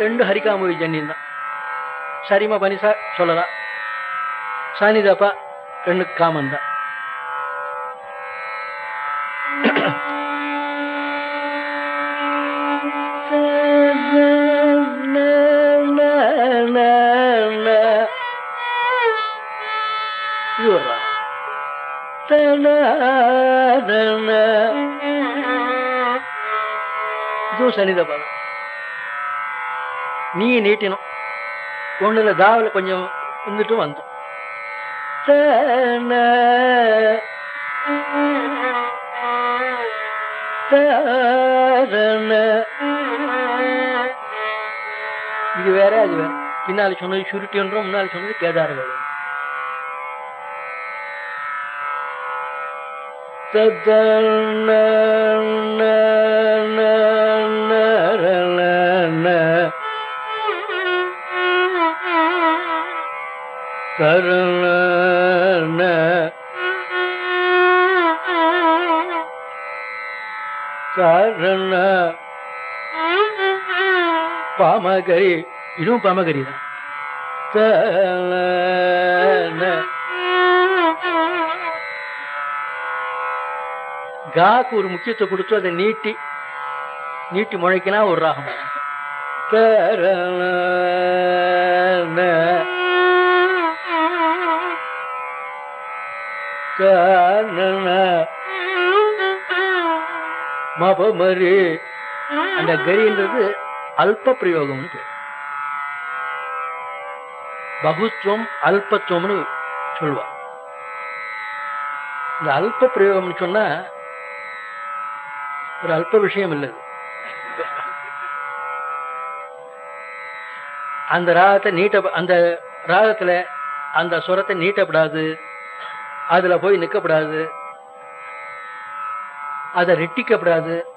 ரெண்டு ஹரிகாமவி ஜன்யம் தான் சரிமா பனிசா சொல்லலாம் சானிதப்பா ரெண்டு காமன் தான் இது ஒரு ராகம். இதுவும் சனிதப்பா தான் நீ நீட்டினோம் ஒண்ணுல தாவல கொஞ்சம் வந்துட்டு வந்தோம் தன, தரண. இது வேற அது வேற பின்னால சொன்னது சுருட்டி ஒன்றும் முன்னால சொன்னது கேதார வேலை ததன, ந, ந, ந, ர, ந, ந. கருண கருண பாமகரி இதுவும் பாமகரி தான் கருண. காக்கு ஒரு முக்கியத்துவம் கொடுத்து அதை நீட்டி நீட்டி முளைக்கினா ஒரு ராகம் கரண கரண மபமரி அந்த கரின்றது அல்ப பிரயோகம்னு பேர் பகுத்துவம் அல்பத்துவம்னு சொல்லுவா இந்த அல்ப பிரயோகம்னு சொன்னா ஒரு அல்ப விஷயம் இல்லை இது. அந்த ராகத்தை நீட்ட அந்த ராகத்துல அந்த சுரத்தை நீட்டப்படாது அதுல போய் நிக்கப்படாது அதை ரெட்டிக்கப்படாது